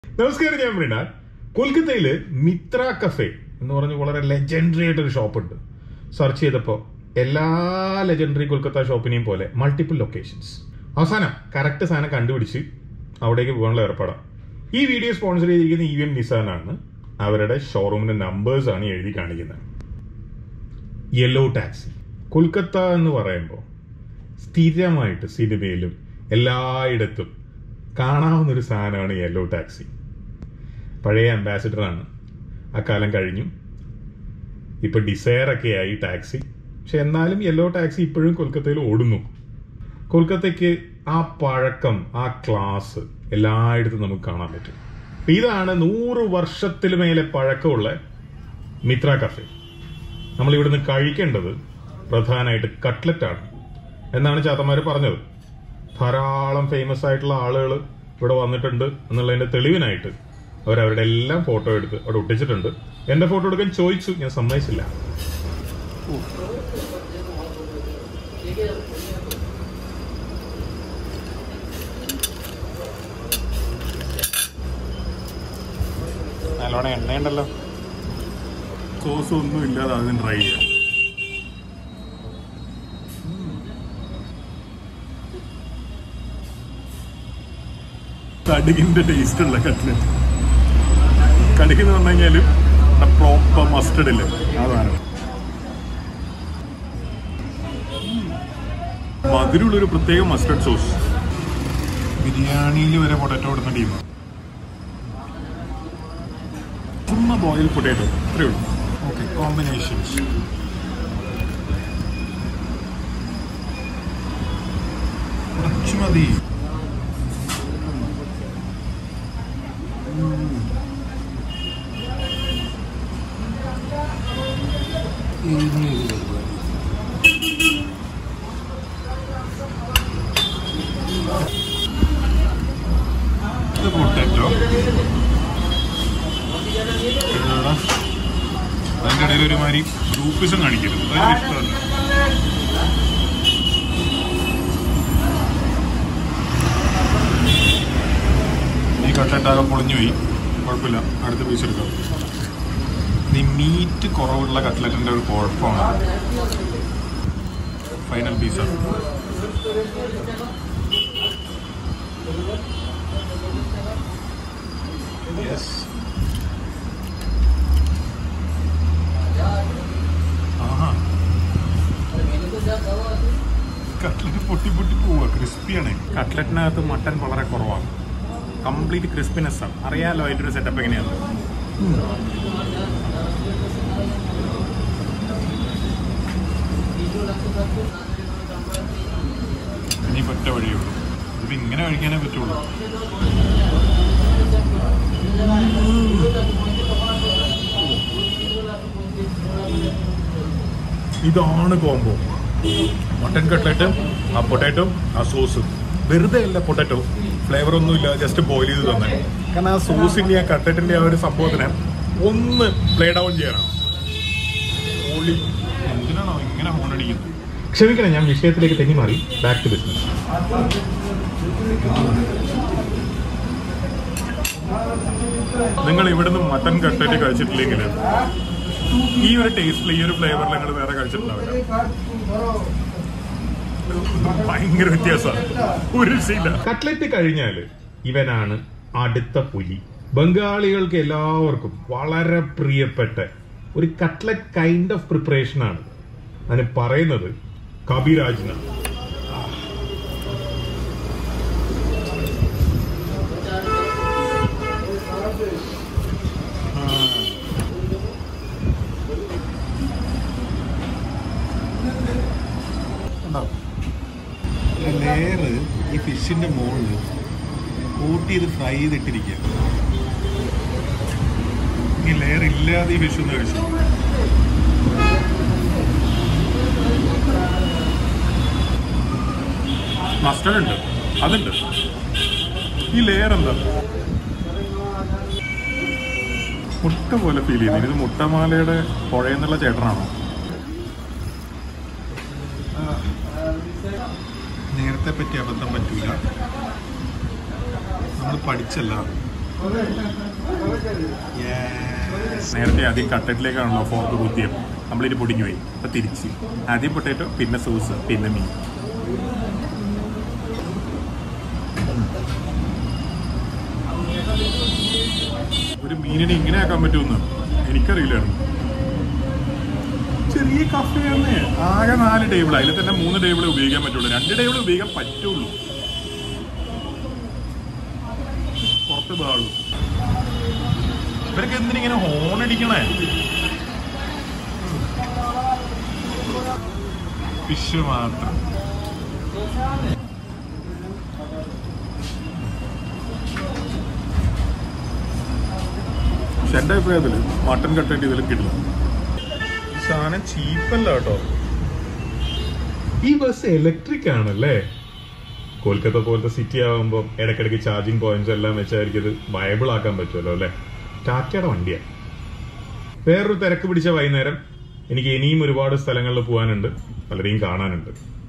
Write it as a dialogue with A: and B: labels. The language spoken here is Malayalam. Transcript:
A: നമസ്കാരം ഞാൻ മൃണാൽ കൊൽക്കത്തയില് മിത്ര കഫേ എന്ന് പറഞ്ഞ് വളരെ ലെജൻഡറി ആയിട്ടൊരു ഷോപ്പ് ഉണ്ട് സെർച്ച് ചെയ്തപ്പോൾ എല്ലാ ലെജൻഡറി കൊൽക്കത്ത ഷോപ്പിനെയും പോലെ മൾട്ടിപ്പിൾ ലൊക്കേഷൻസ് അവസാനം കറക്റ്റ് സാധനം കണ്ടുപിടിച്ച് അവിടേക്ക് പോകാനുള്ള ഏർപ്പാടാണ് ഈ വീഡിയോ സ്പോൺസർ ചെയ്തിരിക്കുന്ന ഇ എം നിസാനാണ് അവരുടെ ഷോറൂമിന്റെ നമ്പേഴ്സ് ആണ് ഈ എഴുതി കാണിക്കുന്നത് യെല്ലോ ടാക്സി കൊൽക്കത്ത എന്ന് പറയുമ്പോൾ സ്ഥിരമായിട്ട് സിനിമയിലും എല്ലായിടത്തും കാണാവുന്ന ഒരു സാധനമാണ് യെല്ലോ ടാക്സി പഴയ അംബാസിഡറാണ് ആ കാലം കഴിഞ്ഞു ഇപ്പൊ ഡിസയർ ഒക്കെ ആയി ടാക്സി പക്ഷെ എന്നാലും യെല്ലോ ടാക്സി ഇപ്പോഴും കൊൽക്കത്തയിൽ ഓടുന്നു കൊൽക്കത്തയ്ക്ക് ആ പഴക്കം ആ ക്ലാസ് എല്ലായിടത്തും നമുക്ക് കാണാൻ പറ്റും അപ്പൊ ഇതാണ് നൂറ് വർഷത്തിൽ മേലെ പഴക്കമുള്ള മിത്ര കഫേ നമ്മൾ ഇവിടുന്ന് കഴിക്കേണ്ടത് പ്രധാനമായിട്ട് കട്ട്ലറ്റ് ആണ് എന്നാണ് ചാത്തന്മാര് പറഞ്ഞത് ധാരാളം ഫേമസ് ആയിട്ടുള്ള ആളുകൾ ഇവിടെ വന്നിട്ടുണ്ട് എന്നുള്ളതിന്റെ തെളിവിനായിട്ട് അവർ അവരുടെ എല്ലാം ഫോട്ടോ എടുത്ത് അവിടെ ഒട്ടിച്ചിട്ടുണ്ട് എന്റെ ഫോട്ടോ എടുക്കാൻ ചോദിച്ചു ഞാൻ സമ്മതിച്ചില്ല നല്ലോണം എണ്ണയുണ്ടല്ലോ സോസ് ഒന്നും ഇല്ലാതെ ആദ്യം ട്രൈ ചെയ്യാം കടുകിന്റെ ടേസ്റ്റ് ഉള്ള കട്ട്ലറ്റ് കടുക് എന്ന് പറഞ്ഞു കഴിഞ്ഞാല് പ്രോപ്പർ മസ്റ്റർഡ് ഇല്ലേ അതാണ് മധുരമുള്ള ഒരു പ്രത്യേക മസ്റ്റർഡ് സോസ് ബിരിയാണിയിൽ വരെ പൊട്ടാറ്റോ ഇടുന്ന ടീമാണ് ചുമ്മാ ബോയിൽ പൊട്ടാറ്റോ അത്രേ ഉള്ളൂ ഓക്കെ കോമ്പിനേഷൻസ് കുറച്ച് മതി ഇത് പൊട്ടാറ്റോ അതിന്റെ ഇടയിൽ ഒരുമാതിരി ഗ്രൂപ്പിസം കാണിക്കരുത് അതൊരു ഇഷ്ടമല്ല ഈ കട്ടട്ടാകെ പൊളിഞ്ഞു പോയി കുഴപ്പമില്ല അടുത്ത പീസ് എടുക്കാം ഈ മീറ്റ് കുറവുള്ള കട്ട്ലറ്റിന്റെ ഒരു കുഴപ്പമാണ് ഫൈനൽ പീസാണ് യെസ് ആഹാ കട്ട്ലറ്റ് പൊട്ടി പൊട്ടി പോവുക ക്രിസ്പിയാണ് കട്ട്ലറ്റിനകത്ത് മട്ടൻ വളരെ കുറവാണ് കംപ്ലീറ്റ് ക്രിസ്പിനെസ് ആണ് അറിയാലോ അതിൻ്റെ ഒരു സെറ്റപ്പ് എങ്ങനെയാണ് ഇനി ഒറ്റ വഴിയുള്ളൂ ഇത് ഇങ്ങനെ കഴിക്കാനേ പറ്റുള്ളൂ ഇതാണ് കോംബോ മട്ടൻ കട്ട്ലറ്റ് ആ പൊട്ടാറ്റോ ആ സോസ് വെറുതെ അല്ല പൊട്ടാറ്റോ ഫ്ലേവർ ഒന്നും ഇല്ല ജസ്റ്റ് ബോയിൽ ചെയ്ത് തന്നെ കാരണം ആ സോസിന്റെ ആ കട്ട്ലറ്റിന്റെ ആ ഒരു സംഭവത്തിനെ ഒന്ന് പ്ലേ ഡൗൺ ചെയ്യണം ഓളി എന്തിനാണോ ഇങ്ങനെ ഹോൺ അടിക്കുന്നത് ക്ഷമിക്കണം ഞാൻ വിഷയത്തിലേക്ക് തെന്നി മാറി ബാക്ക് ടു ബിസിനസ് നിങ്ങൾ ഇവിടുന്ന് മട്ടൻ കട്ട്ലറ്റ് കഴിച്ചിട്ടില്ലെങ്കിൽ ഈ ഒരു ടേസ്റ്റിൽ ഈ ഒരു ഫ്ലേവറിൽ നിങ്ങൾ വേറെ കഴിച്ചിട്ടുണ്ടാവില്ല ഭയങ്കര വ്യത്യാസമാണ് ഒരു രക്ഷയില്ല കട്ട്ലറ്റ് കഴിഞ്ഞാല് ഇവനാണ് അടുത്ത പുലി ബംഗാളികൾക്ക് എല്ലാവർക്കും വളരെ പ്രിയപ്പെട്ട ഒരു കട്ട്ലറ്റ് കൈൻഡ് ഓഫ് പ്രിപ്പറേഷൻ ആണ് അതിന് പറയുന്നത് കബിരാജിനാണ്
B: ലെയർ ഈ ഫിഷിന്റെ മുകളിൽ കൂട്ടി ഇത് ഫ്രൈ ചെയ്തിട്ടിരിക്കുക
A: ഈ ലെയർ ഇല്ലാതെ ഈ ഫിഷ് ഒന്ന് കഴിച്ചു മസ്റ്റർഡ് ഉണ്ട് അതുണ്ട് ഈ ലെയർ എന്താ മുട്ട പോലെ ഫീൽ ചെയ്യുന്നു ഇത് മുട്ടമാലയുടെ പുഴയെന്നുള്ള ചേട്ടനാണോ
B: നേരത്തെ പറ്റി അബദ്ധം പറ്റൂല നമ്മൾ പഠിച്ചല്ല
A: നേരത്തെ ആദ്യം കട്ടറ്റിലേക്കാണല്ലോ ഫോർക്ക് കുത്തിയത് നമ്മളിത് പൊടിഞ്ഞു പോയി അപ്പൊ തിരിച്ച് ആദ്യം പൊട്ടേറ്റോ പിന്നെ സോസ് പിന്നെ മീൻ ഒരു മീനിനെ ഇങ്ങനെ ആക്കാൻ പറ്റുമെന്ന് എനിക്കറിയില്ലായിരുന്നു ചെറിയ കഫയാണ് ആകെ നാല് ടേബിൾ അതിൽ തന്നെ മൂന്ന് ടേബിൾ ഉപയോഗിക്കാൻ പറ്റുള്ളൂ രണ്ട് ടേബിൾ ഉപയോഗിക്കാൻ പറ്റുള്ളൂ പുറത്ത് പാടുള്ളൂ ഇവരൊക്കെ എന്തിനിങ്ങനെ ഹോൺ അടിക്കണേ ഫിഷ് മാത്രം പക്ഷെ എന്റെ അഭിപ്രായത്തില് മട്ടൻ കട്ടേറ്റ് ഇതിലും കിട്ടില്ല ഈ സാധനം ചീപ്പല്ല കേട്ടോ ഈ ബസ് ഇലക്ട്രിക് ആണല്ലേ കൊൽക്കത്ത പോലത്തെ സിറ്റി ആകുമ്പോൾ ഇടയ്ക്കിടയ്ക്ക് ചാർജിങ് പോയിന്റ്സ് എല്ലാം വെച്ചായിരിക്കും ഇത് വയബിൾ ആക്കാൻ പറ്റുമല്ലോ അല്ലേ ടാറ്റയുടെ വണ്ടിയാണ് വേറൊരു തിരക്ക് പിടിച്ച വൈകുന്നേരം എനിക്ക് ഇനിയും ഒരുപാട് സ്ഥലങ്ങളിൽ പോകാനുണ്ട് പലരെയും കാണാനുണ്ട്